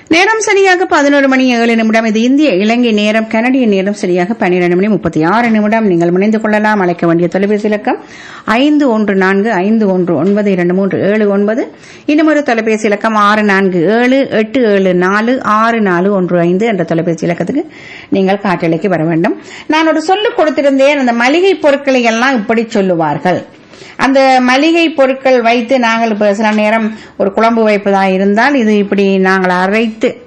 நேரம் சரியாக பதினோரு மணி ஏழு நிமிடம் இது இந்திய இலங்கை நேரம் கனடிய நேரம் சரியாக பன்னிரண்டு மணி முப்பத்தி ஆறு நிமிடம் நீங்கள் முனைந்து கொள்ளலாம் அழைக்க வேண்டிய தொலைபேசி இலக்கம் ஐந்து ஒன்று நான்கு ஐந்து ஒன்று ஒன்பது இரண்டு மூன்று ஏழு ஒன்பது இன்னும் ஒரு தொலைபேசி இலக்கம் ஆறு நான்கு ஏழு எட்டு ஏழு நாலு ஆறு நாலு ஒன்று ஐந்து என்ற தொலைபேசி இலக்கத்துக்கு நீங்கள் காற்றலைக்கு வர வேண்டும் நான் ஒரு சொல்லு கொடுத்திருந்தேன் அந்த மளிகை பொருட்களை எல்லாம் இப்படி சொல்லுவார்கள் அந்த மளிகை பொருட்கள் வைத்து நாங்கள் இப்ப சில நேரம் ஒரு குழம்பு வைப்பதா இருந்தால் இது இப்படி நாங்கள் அரைத்து